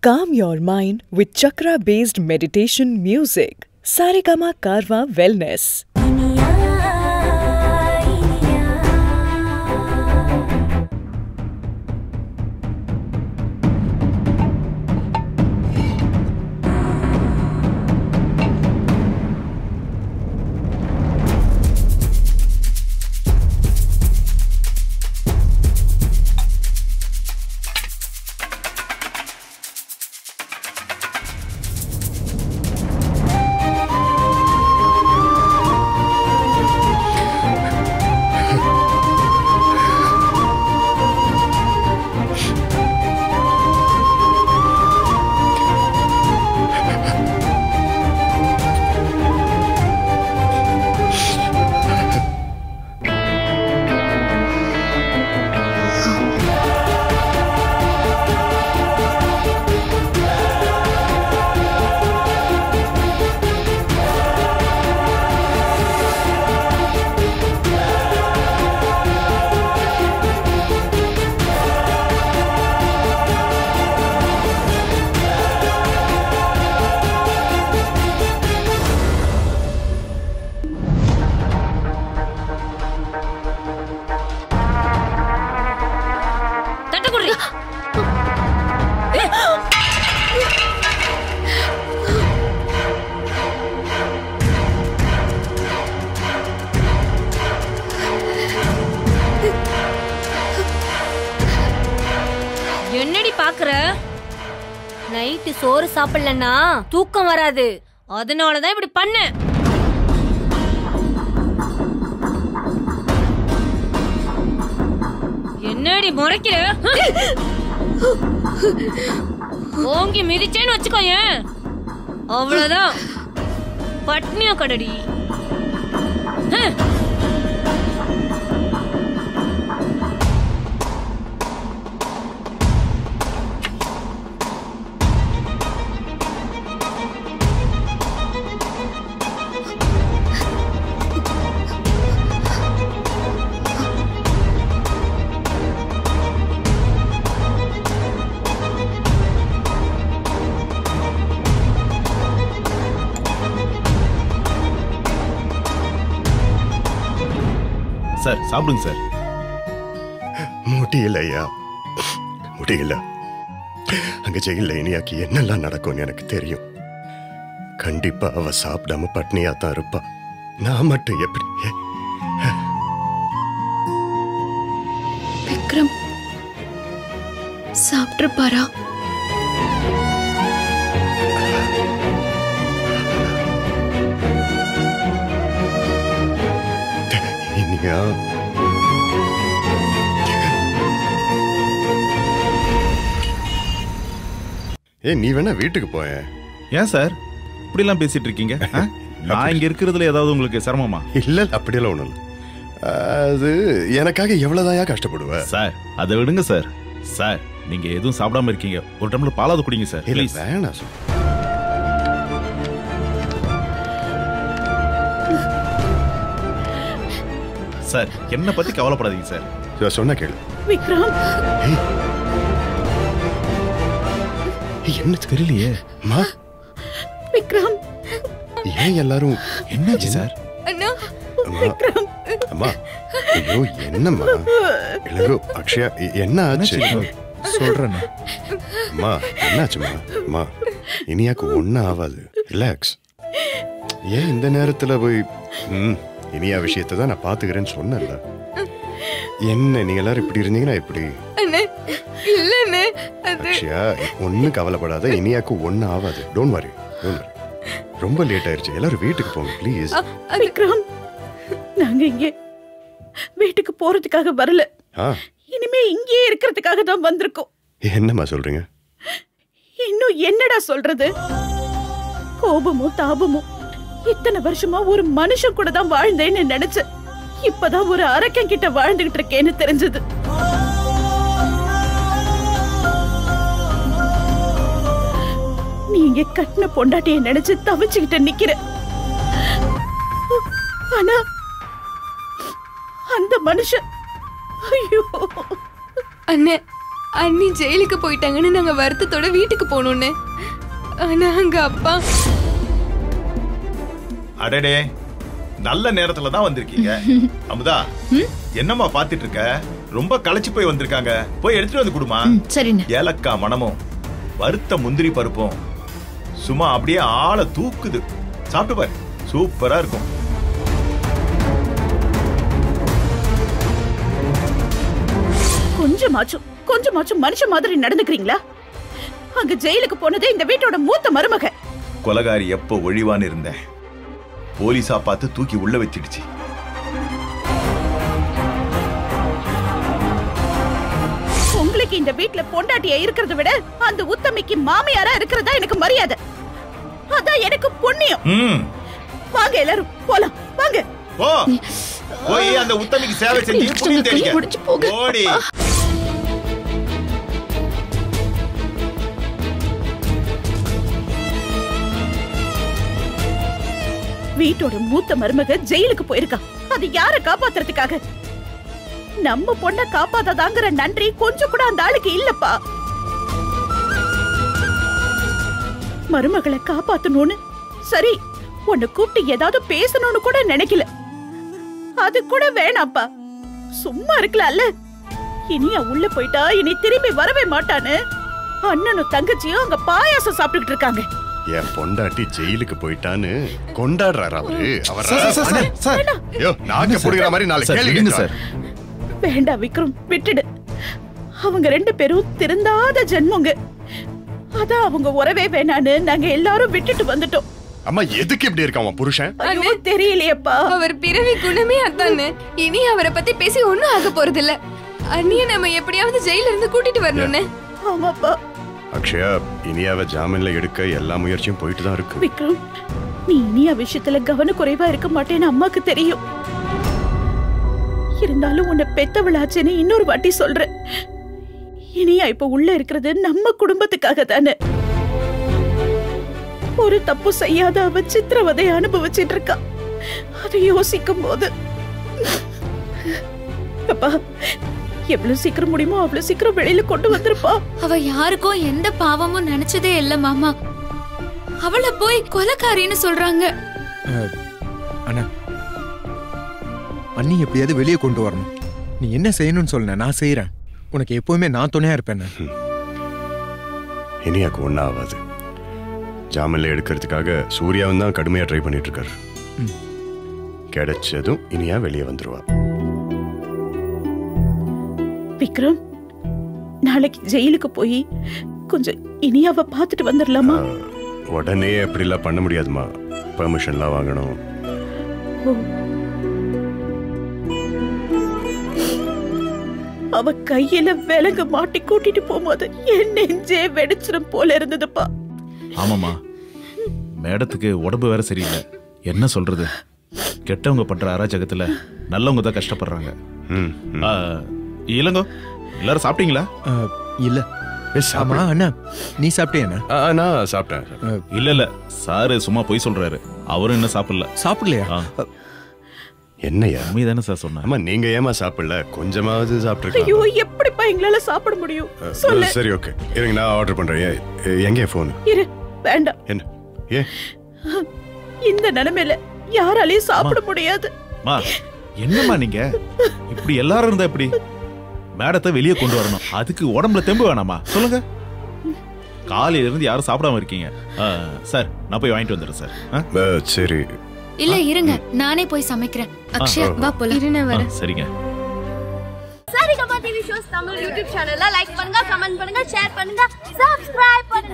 Calm your mind with chakra based meditation music. Saregama Karwa Wellness. தட்ட குடுறி என்னடி பாக்குற night சோறு சாப்பிடலன்னா தூக்கம் வராது அதனாலதான் இப்படி பண்ண என்னடி முறைக்கிற ஓங்கி மிதிச்சேன்னு வச்சுக்கோயேன் அவ்வளவுதான் பட்னியா கடடி ஹ். சார் சாப்பிடுங்க சார் முடியல ஐயா முடியல அங்க ஜெயில இனியாக்கி என்னெல்லாம் நடக்கும்னு எனக்கு தெரியும் கண்டிப்பா அவ சாப்பிடாம பட்னியா தான் இருப்பா நான் மட்டும் எப்படி விக்ரம் சாப்பிட்டுருப்பாரா இனியா ஏ நீ வேணா வீட்டுக்கு போய ஏன் சார் இப்படிலாம் பேசிட்டு இருக்கீங்க ஆ? நான் இங்க இருக்கிறதுல ஏதாவது உங்களுக்கு சிரமமா இல்ல அப்படியெல்லாம் ஒண்ணும் இல்ல அது எனக்காக எவ்வளவுதான் கஷ்டப்படுவ சார் அதை விடுங்க சார் சார் நீங்க எதுவும் சாப்பிடாம இருக்கீங்க ஒரு டம்ளர் பாலாவது குடிங்க சார் இல்ல ப்ளீஸ் வேணாம் சொல்லு. சார் என்ன பத்தி கவலைப்படாதீங்க சார் இத சொன்னா கேளு Vikram, ஏய். ஏய், என்ன தெரியலையே அம்மா Vikram, ஏன் எல்லாரும் என்னாச்சு சார் அண்ணா அம்மா அம்மா ஐயோ என்னம்மா இளங்கோ அக்ஷயா எ- என்ன ஆச்சு சொல்றேன் அம்மா என்னாச்சும்மா அம்மா இனியாக்கு ஒன்றும் ஆகாது ரிலாக்ஸ் ஏன் இந்த நேரத்துல போய் ம் இனியா விஷயத்தை தான் நான் பாத்துக்கிறேன்னு சொன்னேன்ல என்ன நீங்க எல்லாரும் இப்படி இருந்தீங்கன்னா இப்படி அண்ணே இல்லண்ணே அது அக்ஷயா ஒன்றும் கவலைப்படாத இனியாக்கு ஒன்றும் ஆகாது டோன்ட் வரி டோன்ட் வரி ரொம்ப லேட் ஆயிருச்சு எல்லாரும் வீட்டுக்கு போங்க ப்ளீஸ் Vikram. நாங்க இங்க வீட்டுக்கு போறதுக்காக வரல ஆ இனிமே இங்கேயே இருக்கிறதுக்காக தான் வந்திருக்கோம் என்னம்மா சொல்றீங்க இன்னும் என்னடா சொல்றது கோபமும் தாபமும் இத்தனை வருஷமா ஒரு மனுஷன் கூட தான் வாழ்ந்தேன்னு நினைச்சேன் இப்பதான் ஒரு அரக்கன் கிட்ட வாழ்ந்துகிட்டு இருக்கேன்னு தெரிஞ்சது நீங்க கட்டின பொண்டாட்டிய நினைச்சு தவிச்சுக்கிட்டு நிக்கிற ஆனா அந்த மனுஷன் ஐயோ அண்ணே அண்ணி ஜெயிலுக்கு போயிட்டாங்கன்னு நாங்க வருத்தத்தோட வீட்டுக்கு போனோம்னு ஆனா அங்க அப்பா அடடே நல்ல நேரத்துல தான் வந்திருக்கீங்க அமுதா என்னம்மா பாத்துட்டு இருக்க ரொம்ப களைச்சு போய் வந்திருக்காங்க போய் எடுத்துட்டு வந்து கொடுமா சரிண்ணே ஏலக்காய் மணமும் வறுத்த முந்திரி பருப்பும் சும்மா அப்படியே ஆளை தூக்குது சாப்பிட்டு பாரு சூப்பரா இருக்கும் கொஞ்சமாச்சும் கொஞ்சமாச்சும் மனுஷ மாதிரி நடந்துக்கிறீங்களா அங்க ஜெயிலுக்கு போனதே இந்த வீட்டோட மூத்த மருமக கொலகாரி எப்போ ஒழிவான்னு இருந்தேன் போலீஸா பார்த்து தூக்கி உள்ள வச்சிடுச்சு உங்களுக்கு இந்த வீட்ல பொண்டாட்டியா இருக்கிறத விட அந்த உத்தமிக்கு மாமியாரா இருக்கிறதா எனக்கு மரியாதை அதான் எனக்கு புண்ணியம் ம் வாங்க எல்லாரும் போலாம் வாங்க போ போய் அந்த உத்தமிக்கு சேவை செஞ்சு கொஞ்சம் புண்ணியம் கை பிடிச்சு தேடிக்க போங்க. ஓடி வீட்டோட மூத்த மருமக ஜெயிலுக்கு போயிருக்கா அது யார காப்பாத்துறதுக்காக நம்ம பொண்ண காப்பாத்தாதாங்கிற நன்றி கொஞ்சம் கூட அந்த ஆளுக்கு இல்லப்பா மருமகளை காப்பாத்தணும்னு சரி உன்னை கூப்பிட்டு ஏதாவது பேசணும்னு கூட நினைக்கல அது கூட வேணாப்பா சும்மா இருக்கலாம்ல இனியா உள்ள போயிட்டா இனி திரும்பி வரவே மாட்டான்னு அண்ணனும் தங்கச்சியும் அங்க பாயாசம் சாப்பிட்டுக்கிட்டு இருக்காங்க என் பொண்டாட்டி ஜெயிலுக்கு போயிட்டான்னு கொண்டாடுறாரு அவரு அவர் சார், சார், சார், சார். ஐயோ நாக்க புடிக்கிற மாதிரி நாலு சார், கேள்வி இருங்க கேட்கிறாரு. சார் வேண்டாம் விக்ரம் விட்டுடு அவங்க ரெண்டு பேரும் திருந்தாத ஜென்மங்க அதான் அவங்க உறவே வேணான்னு நாங்க எல்லாரும் விட்டுட்டு வந்துட்டோம் அம்மா எதுக்கு இப்படி இருக்கான் அவன் புருஷன் ஐயோ தெரியலையேப்பா அவர் பிறவி குணமே அதானே இனி அவரை பத்தி பேசி ஒண்ணும் ஆக போறது இல்ல அண்ணிய நம்ம எப்படியாவது ஜெயில இருந்து கூட்டிட்டு வரணும்னு ஆமாப்பா அக்ஷயா இனியாவை ஜாமீன்ல எடுக்க எல்லா முயற்சியும் போயிட்டு தான் இருக்கு விக்ரம் நீ இனியா விஷயத்துல கவனக்குறைவா இருக்க மாட்டேன்னு அம்மாக்கு தெரியும் இருந்தாலும் உன்னை பெத்தவளாச்சேன்னு இன்னொரு வாட்டி சொல்றேன் இனியா இப்ப உள்ள இருக்கிறது நம்ம குடும்பத்துக்காக தானே ஒரு தப்பு செய்யாத அவ சித்திரவதை அனுபவிச்சிட்டு இருக்கா அதை யோசிக்கும் போது அப்பா எவ்வளவு சீக்கிரம் முடியுமோ அவ்வளவு சீக்கிரம் வெளியில கொண்டு வந்திருப்பா அவ யாருக்கும் எந்த பாவமும் நினைச்சதே இல்ல மாமா அவளை போய் கொலைக்காரின்னு சொல்றாங்க அண்ணா அண்ணி எப்படியாவது வெளியே கொண்டு வரணும் நீ என்ன செய்யணும்னு சொல்லுன நான் செய்யறேன் உனக்கு எப்பவுமே நான் துணையா இருப்பேன் இனியாக்கு ஒன்றும் ஆகாது ஜாமீன்ல எடுக்கிறதுக்காக சூர்யாவும் தான் கடுமையா ட்ரை பண்ணிட்டு இருக்காரு ம். கிடைச்சதும் இனியா வெளியே வந்துருவா விக்ரம் நாளைக்கு ஜெயிலுக்கு போய் கொஞ்சம் இனியாவ பார்த்துட்டு வந்துடலாமா ஆஹ், உடனே அப்படிலாம் பண்ண முடியாதுமா பெர்மிஷன்லாம் வாங்கணும் ஓ. அவ கையில விலங்கு மாட்டி கூட்டிட்டு போகும்போது என் நெஞ்சே வெடிச்சிடும் போல இருந்ததுப்பா ஆமாமா மேடத்துக்கு உடம்பு வேற சரியில்லை என்ன சொல்றது கெட்டவங்க பண்ற அராஜகத்துல நல்லவங்க தான் கஷ்டப்படுறாங்க ம், ம். ஆ, இளங்கோ எல்லாரும் சாப்பிட்டீங்களா அஹ், இல்ல ஏய், சாப்பிடு. ஆமா அண்ணா நீ சாப்பிட்டியா ஆ, நான் சாப்பிட்டேன் இல்ல இல்ல சாரு சும்மா பொய் சொல்றாரு அவரும் இன்னும் சாப்பிடல சாப்பிடலையா ஆ. என்னையா உண்மை தானே சார் சொன்னேன் ஆமா நீங்க ஏமா சாப்பிடல கொஞ்சமாவது ஐயோ சாப்பிட்டுருக்கலாம் எப்படிப்பா எங்களால சாப்பிட முடியும் சொல்லு சரி ஓகே இருங்க நான் ஆர்டர் பண்றேன் ஏ- ஏ- எங்க ஃபோன் இரு வேண்டாம் என்ன ஏ இந்த நிலைமையில யாராலையும் சாப்பிட முடியாது மா என்னம்மா நீங்க இப்படி எல்லாரும் இருந்தா எப்படி மேடத்தை வெளியே கொண்டு வரணும் அதுக்கு உடம்புல தெம்பு வேணாமா சொல்லுங்க காலையில இருந்து யாரும் சாப்பிடாம இருக்கீங்க ஆ, சார் நான் போய் வாங்கிட்டு வந்துடுறேன் சார் ஆ? அஹ், சரி இல்ல இருங்க நானே போய் சமைக்கிறேன் அக்ஷயா வா போலாம் இருன ஆ, வர சரிங்க Saregama TV shows Tamil YouTube சேனல்ல லைக் பண்ணுங்க கமெண்ட் பண்ணுங்க ஷேர் பண்ணுங்க சப்ஸ்கிரைப் பண்ணுங்க